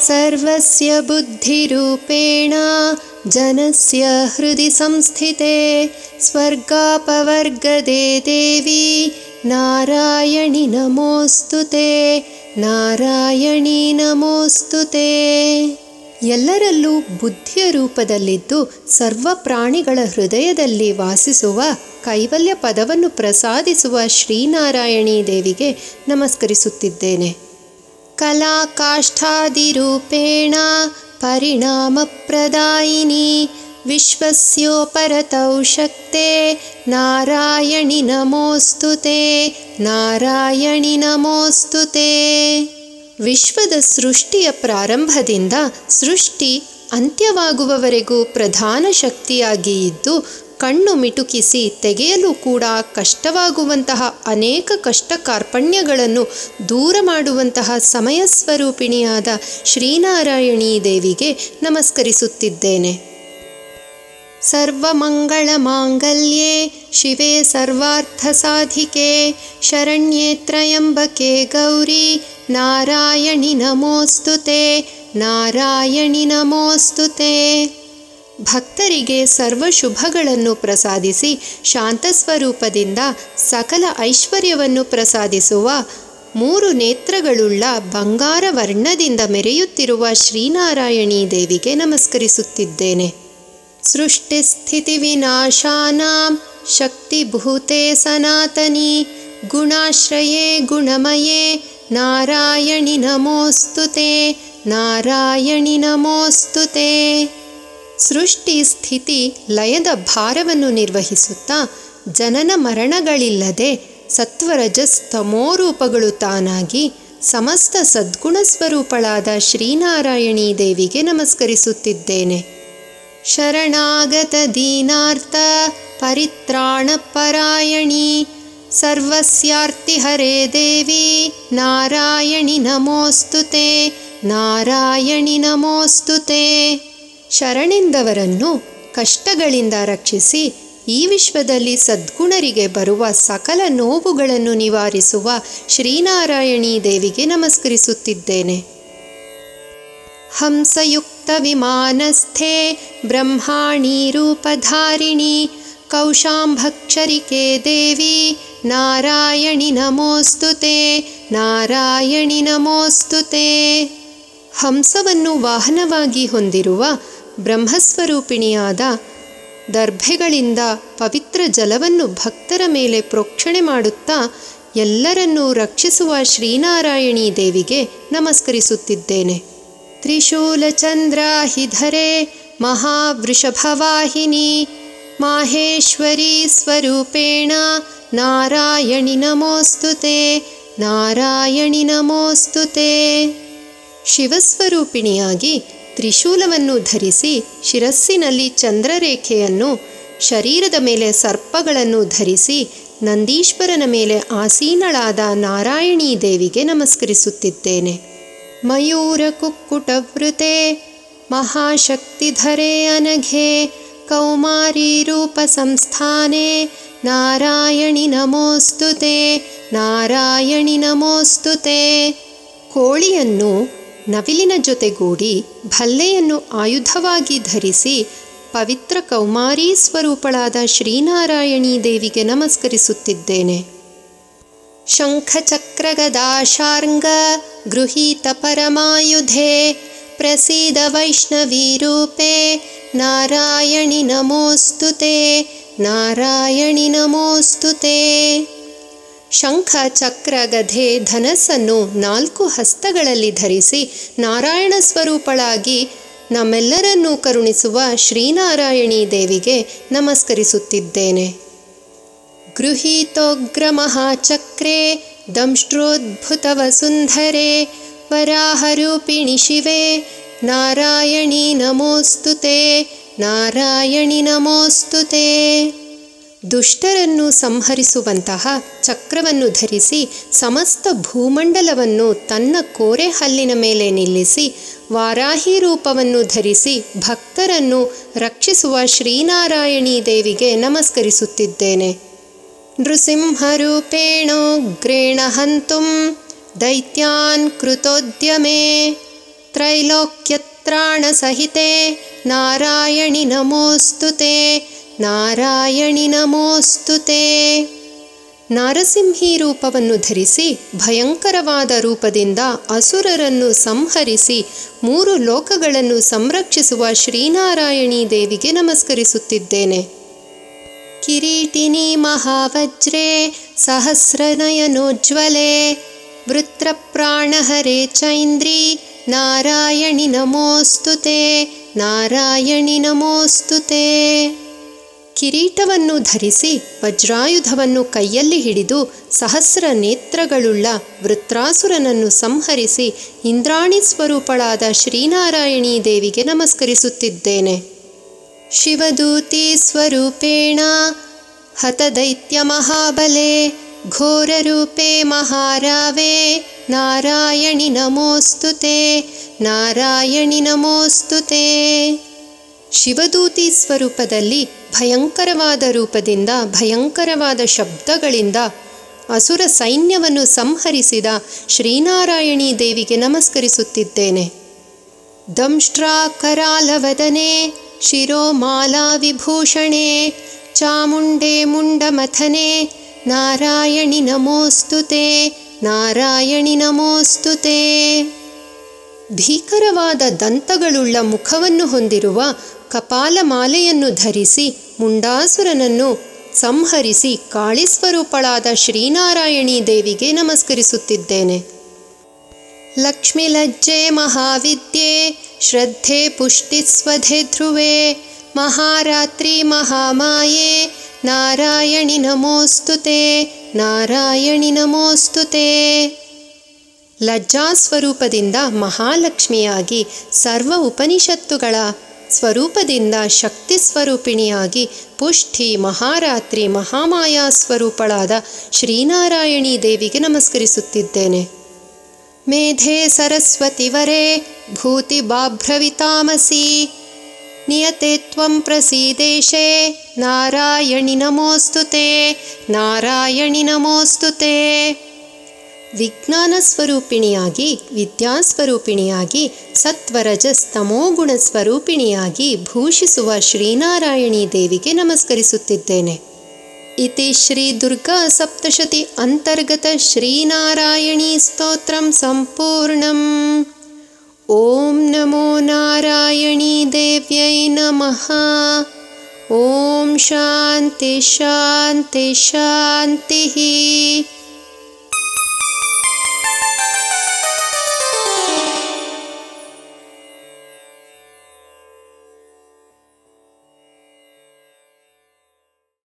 सर्वस्य बुद्धिरूपेण जनस्य हृदि संस्थिते स्वर्गापवर्गदे देवी नारायणि नमोऽस्तु ते ನಾರಾಯಣಿ ನಮೋಸ್ತುತೆ ಎಲ್ಲರಲ್ಲೂ ಬುದ್ಧಿಯ ರೂಪದಲ್ಲಿದ್ದು ಸರ್ವ ಪ್ರಾಣಿಗಳ ಹೃದಯದಲ್ಲಿ ವಾಸಿಸುವ ಕೈವಲ್ಯ ಪದವನ್ನು ಪ್ರಸಾದಿಸುವ ಶ್ರೀನಾರಾಯಣಿ ದೇವಿಗೆ ನಮಸ್ಕರಿಸುತ್ತಿದ್ದೇನೆ ಕಲಾ ಕಾಷ್ಠಾದಿರೂಪೇಣ ಪರಿಣಾಮಪ್ರದಾಯಿನಿ ವಿಶ್ವಸ್ಯೋಪರತೌ ಶಕ್ತೆ ನಾರಾಯಣಿ ನಮೋऽस्तु ते ನಾರಾಯಣಿ ನಮೋऽस्तु ते ವಿಶ್ವದ ಸೃಷ್ಟಿಯ ಪ್ರಾರಂಭದಿಂದ ಸೃಷ್ಟಿ ಅಂತ್ಯವಾಗುವವರೆಗೂ ಪ್ರಧಾನ ಶಕ್ತಿಯಾಗಿ ಇದ್ದು ಕಣ್ಣು ಮಿಟುಕಿಸಿ ತೆಗೆಯಲು ಕೂಡ ಕಷ್ಟವಾಗುವಂತಹ ಅನೇಕ ಕಷ್ಟ ಕಾರ್ಪಣ್ಯಗಳನ್ನು ದೂರ ಮಾಡುವಂತಹ ಸಮಯ ಸ್ವರೂಪಿಣಿಯಾದ ಶ್ರೀನಾರಾಯಣೀ ದೇವಿಗೆ ನಮಸ್ಕರಿಸುತ್ತಿದ್ದೇನೆ सर्वमङ्गलमाङ्गल्ये शिवे सर्वार्थसाधिके शरण्ये त्र्यम्बके गौरी नारायणि नमोऽस्तु ते ನಾರಾಯಣಿ ನಮೋऽस्तु ते ಭಕ್ತರಿಗೆ ಸರ್ವ ಶುಭಗಳನ್ನು ಪ್ರಸಾದಿಸಿ ಶಾಂತಸ್ವರೂಪದಿಂದ ಸಕಲ ಐಶ್ವರ್ಯವನ್ನು ಪ್ರಸಾದಿಸುವ ಮೂರು ನೇತ್ರಗಳುಳ್ಳ ಬಂಗಾರ ವರ್ಣದಿಂದ ಮೆರೆಯುತ್ತಿರುವ ಶ್ರೀನಾರಾಯಣೀ ದೇವಿಗೆ ನಮಸ್ಕರಿಸುತ್ತಿದ್ದೇನೆ सृष्टिस्थितिविनाशानां शक्तिभूते सनातनी गुणाश्रये गुणमये नारायणि नमोऽस्तु ते ನಾರಾಯಣಿ ನಮೋऽस्तु ते ಸೃಷ್ಟಿ ಸ್ಥಿತಿ ಲಯದ ಭಾರವನ್ನು ನಿರ್ವಹಿಸುತ್ತಾ ಜನನ ಮರಣಗಳಿಲ್ಲದೆ ಸತ್ವರಜಸ್ ತಮೋರೂಪಗಳು ತಾನಾಗಿ ಸಮಸ್ತ ಸದ್ಗುಣ ಸ್ವರೂಪಳಾದ ಶ್ರೀನಾರಾಯಣೀ ದೇವಿಗೆ ನಮಸ್ಕರಿಸುತ್ತಿದ್ದೇನೆ ಶರಣಾಗತದೀನಾರ್ಥ ಪರಿತ್ರಾಣಪರಾಯಣಿ ಸರ್ವಸ್ಯಾರ್ತಿಹರೆ ದೇವಿ ನಾರಾಯಣಿ ನಮೋऽस्तु ते ನಾರಾಯಣಿ ನಮೋऽस्तु ते ಶರಣೆಂದವರನ್ನು ಕಷ್ಟಗಳಿಂದ ರಕ್ಷಿಸಿ ಈ ವಿಶ್ವದಲ್ಲಿ ಸದ್ಗುಣರಿಗೆ ಬರುವ ಸಕಲ ನೋವುಗಳನ್ನು ನಿವಾರಿಸುವ ಶ್ರೀನಾರಾಯಣೀ ದೇವಿಗೆ ನಮಸ್ಕರಿಸುತ್ತಿದ್ದೇನೆ हंसयुक्तविमानस्थे ब्रह्माणी रूपधारिणी कौशाम्भक्षरिके देवी नारायणि नमोऽस्तु ते ನಾರಾಯಣಿ ನಮೋऽस्तु ते ಹಂಸವನ್ನು ವಾಹನವಾಗಿ ಹೊಂದಿರುವ ಬ್ರಹ್ಮಸ್ವರೂಪಿಣಿಯಾದ ದರ್ಭೆಗಳಿಂದ ಪವಿತ್ರ ಜಲವನ್ನು ಭಕ್ತರ ಮೇಲೆ ಪ್ರೋಕ್ಷಣೆ ಮಾಡುತ್ತಾ ಎಲ್ಲರನ್ನೂ ರಕ್ಷಿಸುವ ಶ್ರೀನಾರಾಯಣೀ ದೇವಿಗೆ ನಮಸ್ಕರಿಸುತ್ತಿದ್ದೇನೆ त्रिशूलचन्द्राहिधरे महावृषभवाहिनी माहेश्वरी स्वरूपेण नारायणि नमोऽस्तु ते ನಾರಾಯಣಿ ನಮೋऽस्तु ते ಶಿವಸ್ವರೂಪಿಣಿಯಾಗಿ ತ್ರಿಶೂಲವನ್ನು ಧರಿಸಿ ಶಿರಸ್ಸಿನಲ್ಲಿ ಚಂದ್ರರೇಖೆಯನ್ನು ಶರೀರದ ಮೇಲೆ ಸರ್ಪಗಳನ್ನು ಧರಿಸಿ ನಂದೀಶ್ವರನ ಮೇಲೆ ಆಸೀನಳಾದ ನಾರಾಯಣೀ ದೇವಿಗೆ ನಮಸ್ಕರಿಸುತ್ತಿದ್ದೇನೆ मयूरकुक्कुटवृते महाशक्तिधरे अनघे कौमारीरूपसंस्थाने ನಾರಾಯಣಿ ನಮೋऽस्तु ते ನಾರಾಯಣಿ ನಮೋऽस्तु ते ಕೋಳಿಯನ್ನು ನವಿಲಿನ ಜೊತೆಗೂಡಿ ಭಲ್ಲೆಯನ್ನು ಆಯುಧವಾಗಿ ಧರಿಸಿ ಪವಿತ್ರ ಕೌಮಾರಿ ಸ್ವರೂಪಳಾದ ಶ್ರೀನಾರಾಯಣೀ ದೇವಿಗೆ ನಮಸ್ಕರಿಸುತ್ತಿದ್ದೇನೆ शङ्खचक्रगदाशार्ङ्ग गृहीतपरमायुधे प्रसीद वैष्णवीरूपे नारायणि नमोऽस्तु ते ನಾರಾಯಣಿ ನಮೋऽस्तु ते ಶಂಖ ಚಕ್ರ ಗಧೆ ಧನಸ್ಸನ್ನು ನಾಲ್ಕು ಹಸ್ತಗಳಲ್ಲಿ ಧರಿಸಿ ನಾರಾಯಣ ಸ್ವರೂಪಳಾಗಿ ನಮ್ಮೆಲ್ಲರನ್ನೂ ಕರುಣಿಸುವ ಶ್ರೀನಾರಾಯಣೀ ದೇವಿಗೆ ನಮಸ್ಕರಿಸುತ್ತಿದ್ದೇನೆ गृहीतोग्रमहाचक्रे दंष्ट्रोद्भुतवसुन्धरे वराहरूपिणि शिवे नारायणि नमोऽस्तु ते ನಾರಾಯಣಿ ನಮೋऽस्तु ते ದುಷ್ಟರನ್ನು ಸಂಹರಿಸುವಂತಹ ಚಕ್ರವನ್ನು ಧರಿಸಿ ಸಮಸ್ತ ಭೂಮಂಡಲವನ್ನು ತನ್ನ ಕೋರೆ ಹಲ್ಲಿನ ಮೇಲೆ ನಿಲ್ಲಿಸಿ ವಾರಾಹಿ ರೂಪವನ್ನು ಧರಿಸಿ ಭಕ್ತರನ್ನು ರಕ್ಷಿಸುವ ಶ್ರೀನಾರಾಯಣೀ ದೇವಿಗೆ ನಮಸ್ಕರಿಸುತ್ತಿದ್ದೇನೆ ನೃಸಿಂಹರೂಪೇಣೋಗ್ರೇಣ ಹಂತುಂ ದೈತ್ಯಾನ್ ಕೃತೋದ್ಯಮೆ त्रैलोक्यत्राणसहिते नारायणि नमोऽस्तु ते ನಾರಾಯಣಿ ನಮೋಸ್ತು ತೇ ನಾರಸಿಂಹಿ ರೂಪವನ್ನು ಧರಿಸಿ ಭಯಂಕರವಾದ ರೂಪದಿಂದ ಅಸುರರನ್ನು ಸಂಹರಿಸಿ ಮೂರು ಲೋಕಗಳನ್ನು ಸಂರಕ್ಷಿಸುವ ಶ್ರೀನಾರಾಯಣಿ ದೇವಿಗೆ ನಮಸ್ಕರಿಸುತ್ತಿದ್ದೇನೆ ಕಿರೀಟಿನಿ ಮಹಾವಜ್ರೆ ಸಹಸ್ರನಯನೋಜ್ವಲೆ ವೃತ್ರಪ್ರಾಣಹರೆ ಚೈಂದ್ರಿ ನಾರಾಯಣಿ ನಮೋಸ್ತು ತೇ ನಾರಾಯಣಿ ನಮೋಸ್ತು ತೇ ಕಿರೀಟವನ್ನು ಧರಿಸಿ ವಜ್ರಾಯುಧವನ್ನು ಕೈಯಲ್ಲಿ ಹಿಡಿದು ಸಹಸ್ರ ನೇತ್ರಗಳುಳ್ಳ ವೃತ್ರಾಸುರನನ್ನು ಸಂಹರಿಸಿ ಇಂದ್ರಾಣಿ ಸ್ವರೂಪಳಾದ ಶ್ರೀನಾರಾಯಣೀ ದೇವಿಗೆ ನಮಸ್ಕರಿಸುತ್ತಿದ್ದೇನೆ ಶಿವದೂತಿ ಸ್ವರೂಪೇಣ ಹತದೈತ್ಯ ಮಹಾಬಲೆ ಘೋರರೂಪೇ ಮಹಾರಾವೆ ನಾರಾಯಣಿ ನಮೋಸ್ತು ತೇ ನಾರಾಯಣಿ ನಮೋಸ್ತು ತೇ ಶಿವದೂತಿ ಸ್ವರೂಪದಲ್ಲಿ ಭಯಂಕರವಾದ ರೂಪದಿಂದ ಭಯಂಕರವಾದ ಶಬ್ದಗಳಿಂದ ಅಸುರ ಸೈನ್ಯವನ್ನು ಸಂಹರಿಸಿದ ಶ್ರೀನಾರಾಯಣಿ ದೇವಿಗೆ ನಮಸ್ಕರಿಸುತ್ತಿದ್ದೇನೆ ದಂಷ್ಟ್ರಾಕರಾಲವದನೆ ಶಿರೋಮಾಲಾ ವಿಭೂಷಣೆ ಚಾಮುಂಡೆ ಮುಂಡಮಥನೆ ನಾರಾಯಣಿ ನಮೋಸ್ತು ತೇ ನಾರಾಯಣಿ ನಮೋಸ್ತು ತೇ ಭೀಕರವಾದ ದಂತಗಳುಳ್ಳ ಮುಖವನ್ನು ಹೊಂದಿರುವ ಕಪಾಲಮಾಲೆಯನ್ನು ಧರಿಸಿ ಮುಂಡಾಸುರನನ್ನು ಸಂಹರಿಸಿ ಕಾಳಿಸ್ವರೂಪಳಾದ ಶ್ರೀನಾರಾಯಣಿ ದೇವಿಗೆ ನಮಸ್ಕರಿಸುತ್ತಿದ್ದೇನೆ ಲಕ್ಷ್ಮಿಲಜ್ಜೆ ಮಹಾವಿದ್ಯೆ ಶ್ರದ್ಧೆ ಪುಷ್ಟಿ ಸ್ವಧೆ ಧ್ರುವೆ ಮಹಾರಾತ್ರಿ ಮಹಾಮಾಯೆ ನಾರಾಯಣಿ ನಮೋಸ್ತು ತೇ ನಾರಾಯಣಿ ನಮೋಸ್ತು ತೇ ಲಜ್ಜಾ ಸ್ವರೂಪದಿಂದ ಮಹಾಲಕ್ಷ್ಮಿಯಾಗಿ ಸರ್ವ ಉಪನಿಷತ್ತುಗಳ ಸ್ವರೂಪದಿಂದ ಶಕ್ತಿ ಸ್ವರೂಪಿಣಿಯಾಗಿ ಪುಷ್ಟಿ ಮಹಾರಾತ್ರಿ ಮಹಾಮಾಯಾ ಸ್ವರೂಪಳಾದ ಶ್ರೀನಾರಾಯಣಿ ದೇವಿಗೆ ನಮಸ್ಕರಿಸುತ್ತಿದ್ದೇನೆ ಮೇಧೆ ಸರಸ್ವತಿವರೇ ಭೂತಿ ಬಾಭ್ರವಿತಾಮಸಿ ನಿಯತೆ ತ್ವಂ ಪ್ರಸೀದೇಶೆ ನಾರಾಯಣಿ ನಮೋಸ್ತು ತೇ ನಾರಾಯಣಿ ನಮೋಸ್ತು ತೇ ವಿಜ್ಞಾನ ಸ್ವರೂಪಿಣಿಯಾಗಿ ವಿದ್ಯಾಸ್ವರೂಪಿಣಿಯಾಗಿ ಸತ್ವರಜಸ್ತಮೋಗುಣ ಸ್ವರೂಪಿಣಿಯಾಗಿ ಭೂಷಿಸುವ ಶ್ರೀನಾರಾಯಣಿ ದೇವಿಗೆ ನಮಸ್ಕರಿಸುತ್ತಿದ್ದೇನೆ ಇತಿ ಶ್ರೀ ದುರ್ಗಾ ಸಪ್ತಶತಿ ಅಂತರ್ಗತ ಶ್ರೀನಾರಾಯಣಿ ಸ್ತೋತ್ರಂ ಸಂಪೂರ್ಣಂ ಓಂ ನಮೋ ನಾರಾಯಣೀ ದೇವ್ಯೈ ನಮಃ ಓಂ ಶಾಂತಿ ಶಾಂತಿ ಶಾಂತಿ